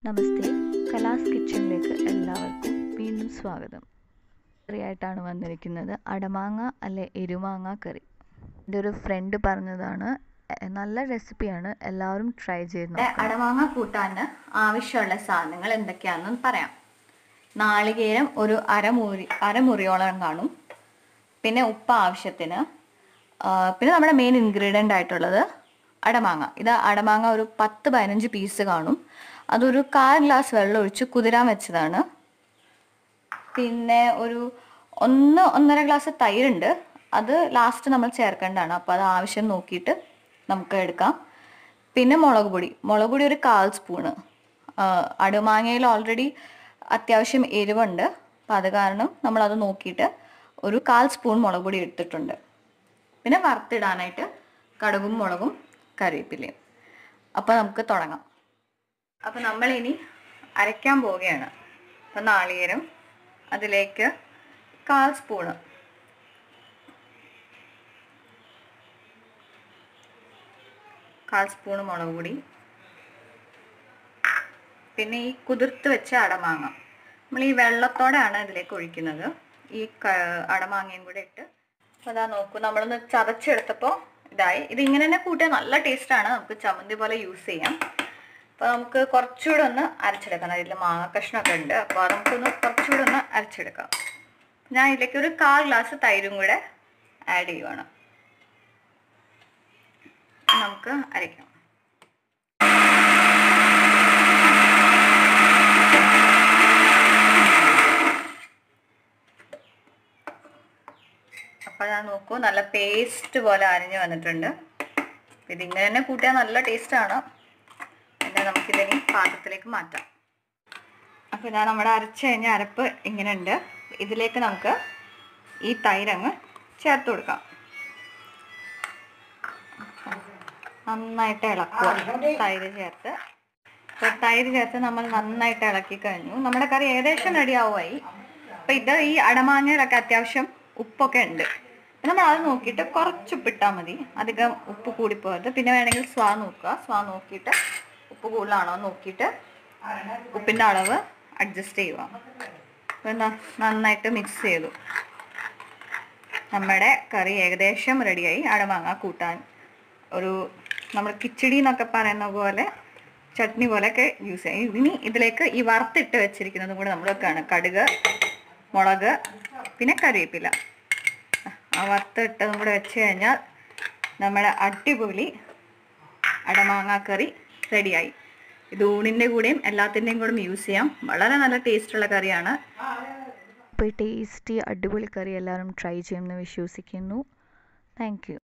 നമസ്തേ കലാസ് കിച്ചണിലേക്ക് എല്ലാവർക്കും വീണ്ടും സ്വാഗതം കറിയായിട്ടാണ് വന്നിരിക്കുന്നത് അടമാങ്ങ അല്ലെ എരുമാങ്ങ കറി എൻ്റെ ഒരു ഫ്രണ്ട് പറഞ്ഞതാണ് എ- നല്ല റെസിപ്പിയാണ് എല്ലാവരും ട്രൈ ചെയ്ത് നോക്കണം അടമാങ്ങ കൂട്ടാൻ ആവശ്യമുള്ള സാധനങ്ങൾ എന്തൊക്കെയാണെന്ന് പറയാം നാളികേരം ഒരു അരമുറി അരമുറിയോളം കാണും പിന്നെ ഉപ്പ് ആവശ്യത്തിന് ആ, പിന്നെ നമ്മുടെ മെയിൻ ഇൻഗ്രീഡിയൻ്റ് ആയിട്ടുള്ളത് അടമാങ്ങ ഇത് അടമാങ്ങ ഒരു പത്ത് പതിനഞ്ച് പീസ് കാണും അതൊരു കാൽ ഗ്ലാസ് വെള്ളം ഒഴിച്ച് കുതിരാൻ വെച്ചതാണ് പിന്നെ ഒരു ഒന്ന് ഒന്നര ഗ്ലാസ് തൈരുണ്ട് അത് ലാസ്റ്റ് നമ്മൾ ചേർക്കേണ്ടതാണ് അപ്പോൾ അത് ആവശ്യം നോക്കിയിട്ട് നമുക്ക് എടുക്കാം പിന്നെ മുളക് പൊടി മുളക് പൊടി ഒരു കാൽ സ്പൂണ് അടുമാങ്ങയിൽ ഓൾറെഡി അത്യാവശ്യം എരിവുണ്ട് അപ്പം അത് കാരണം നമ്മളത് നോക്കിയിട്ട് ഒരു കാൽ സ്പൂൺ മുളക് പൊടി എടുത്തിട്ടുണ്ട് പിന്നെ വറുത്തിടാനായിട്ട് കടുകും മുളകും കറിവേപ്പിലയും അപ്പോൾ നമുക്ക് തുടങ്ങാം അപ്പോൾ നമ്മളിനി അരയ്ക്കാൻ പോവുകയാണ് അപ്പം നാളികേരം അതിലേക്ക് കാൽ സ്പൂണ് കാൽ സ്പൂണ് മുളക് പൊടി പിന്നെ ഈ കുതിർത്ത് വെച്ച അടമാങ്ങ നമ്മൾ ഈ വെള്ളത്തോടെയാണ് ഇതിലേക്ക് ഒഴിക്കുന്നത് ഈ ക- അടമാങ്ങയും കൂടെ ഇട്ട് അപ്പോൾ അതാ നോക്കൂ നമ്മളൊന്ന് ചതച്ചെടുത്തപ്പോൾ ഇതായി ഇത് ഇങ്ങനെ തന്നെ കൂട്ടിയാൽ നല്ല ടേസ്റ്റാണ് നമുക്ക് ചമ്മന്തി പോലെ യൂസ് ചെയ്യാം അപ്പോൾ നമുക്ക് കുറച്ചുകൂടെ ഒന്ന് അരച്ചെടുക്കണം അതിൽ മാങ്ങ കഷ്ണമൊക്കെ ഉണ്ട് അപ്പോൾ അത് നമുക്കൊന്ന് കുറച്ചുകൂടെ ഒന്ന് അരച്ചെടുക്കാം ഞാൻ ഇതിലേക്ക് ഒരു കാൽ ഗ്ലാസ് തൈരും കൂടെ ആഡ് ചെയ്യുവാണ് നമുക്ക് അരയ്ക്കാം അപ്പോൾ ഞാൻ നോക്കൂ നല്ല പേസ്റ്റ് പോലെ അരഞ്ഞു വന്നിട്ടുണ്ട് ഇതിങ്ങനെ തന്നെ കൂട്ടിയാൽ നല്ല ടേസ്റ്റാണ് പിന്നെ നമുക്കിതിനി പാത്രത്തിലേക്ക് മാറ്റാം അപ്പോൾ ഇതാ നമ്മുടെ അരച്ച് കഴിഞ്ഞ അരപ്പ് ഇങ്ങനെയുണ്ട് ഇതിലേക്ക് നമുക്ക് ഈ തൈരങ്ങ് ചേർത്ത് കൊടുക്കാം നന്നായിട്ട് ഇളക്കുക തൈര് ചേർത്ത് അപ്പോൾ തൈര് ചേർത്ത് നമ്മൾ നന്നായിട്ട് ഇളക്കി കഴിഞ്ഞു നമ്മുടെ കറി ഏകദേശം റെഡി ആവുമായി അപ്പോൾ ഇത് ഈ അടമാങ്ങയിലൊക്കെ അത്യാവശ്യം ഉപ്പൊക്കെ ഉണ്ട് അപ്പോൾ നമ്മൾ അത് നോക്കിയിട്ട് കുറച്ച് ഉപ്പിട്ടാൽ മതി അധികം ഉപ്പ് കൂടിപ്പോകരുത് പിന്നെ വേണമെങ്കിൽ സ്വാ നോക്കുക സ്വാ നോക്കിയിട്ട് ഉപ്പ് കൂടുതലാണോ എന്ന് നോക്കിയിട്ട് ഉപ്പിൻ്റെ അളവ് അഡ്ജസ്റ്റ് ചെയ്യുക അപ്പോൾ ന- നന്നായിട്ട് മിക്സ് ചെയ്തു നമ്മുടെ കറി ഏകദേശം റെഡിയായി അടമാങ്ങ കൂട്ടാൻ ഒരു നമ്മൾ കിച്ചടി എന്നൊക്കെ പറയുന്ന പോലെ ചട്നി പോലെയൊക്കെ യൂസ് ചെയ്യാം ഇനി ഇതിലേക്ക് ഈ വറുത്തിട്ട് വെച്ചിരിക്കുന്നതും കൂടെ നമ്മൾ വെക്കുകയാണ് കടുക് മുളക് പിന്നെ കറിവേപ്പില ആ വറുത്തിട്ടതും കൂടെ വെച്ച് കഴിഞ്ഞാൽ നമ്മുടെ അടിപൊളി അടമാങ്ങ കറി റെഡിയായി ഇത് ഊണിൻ്റെ കൂടെയും എല്ലാത്തിൻ്റെയും കൂടെ യൂസ് ചെയ്യാം വളരെ നല്ല ടേസ്റ്റുള്ള കറിയാണ് അപ്പോൾ ഈ ടേസ്റ്റി അടിപൊളി കറി എല്ലാവരും ട്രൈ ചെയ്യുമെന്ന് വിശ്വസിക്കുന്നു താങ്ക് യു